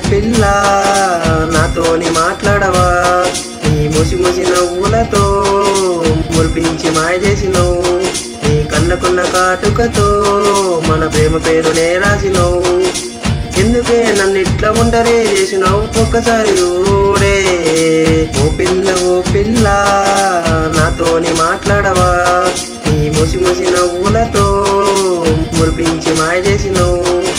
పిల్ల నాతోని మాట్లాడవా నీ ముసి ముసి నవ్వులతో మురిపించి మాయ చేసినవు నీ కళ్ళకున్న కాటుకతో మన ప్రేమ పేరునే రాసినవు ఎందుకే నన్ను ఇట్లా ఉండరే చేసినావు ఒక్కసారి చూడే ఓ పిల్ల ఓ పిల్ల నాతోని మాట్లాడవా నీ ముసి ముసి నవ్వులతో మురిపించి మాయ చేసినావు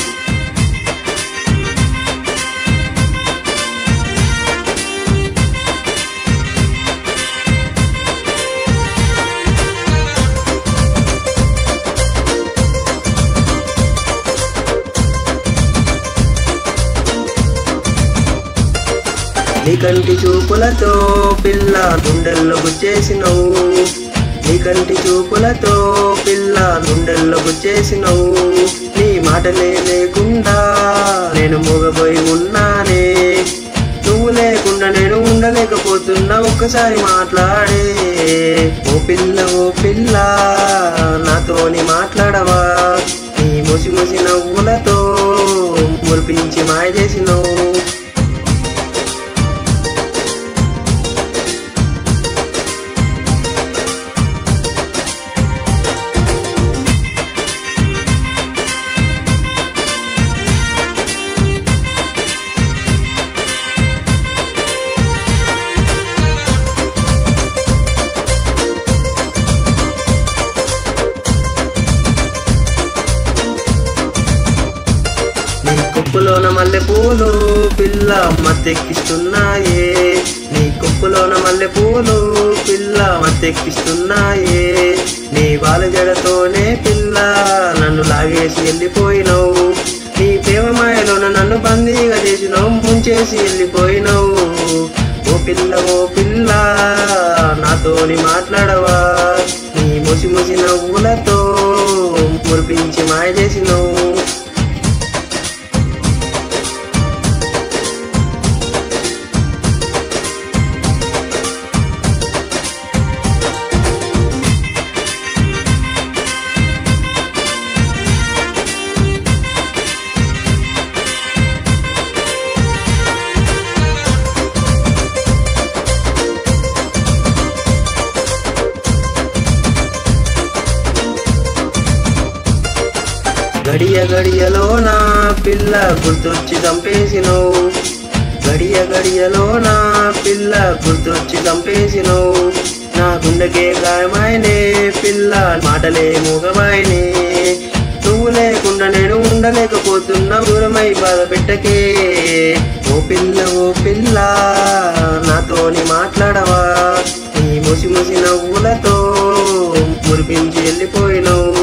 నీ కంటి చూపులతో పిల్ల గుండెల్లో గుచ్చేసినవు నీ కంటి చూపులతో పిల్ల గుండెల్లో గుచ్చేసినవు నీ మాటలే లేకుండా నేను మూగపోయి ఉన్నానే నువ్వు లేకుండా నేను ఉండలేకపోతున్నా ఒక్కసారి మాట్లాడే ఓ పిల్ల ఓ పిల్ల నాతోని మాట్లాడవా నీ ముసి ముసి నవ్వులతో మురిపించి మాయ చేసినవు నీ కుప్పులోన మల్లె పూలు పిల్ల మత్తెక్కిస్తున్నాయే నీ కుప్పులోన మల్లె పూలు పిల్ల మత్తెక్కిస్తున్నాయే నీ బాల జడతోనే పిల్ల నన్ను లాగేసి వెళ్ళిపోయినావు నీ ప్రేమ మాయలోన నన్ను బందీగా చేసినావు ముంచేసి వెళ్ళిపోయినావు ఓ పిల్ల ఓ పిల్ల నాతోని మాట్లాడవా నీ ముసి ముసి నవ్వులతో మురిపించి మాయ చేసినావు గడియ గడియలో నా పిల్ల గుర్తొచ్చి చంపేసినవు గడియ గడియలో నా పిల్ల గుర్తొచ్చి చంపేసినవు నా గుండెకే గాయమైనే పిల్ల మాటలే మూగమైనే నువ్వు లేకుండా నేను ఉండలేకపోతున్నా దూరమై బాధ పెట్టకే ఓ పిల్ల ఓ పిల్ల నాతోని మాట్లాడవా నీ ముసి ముసి నవ్వులతో మురిపించి వెళ్ళిపోయినావు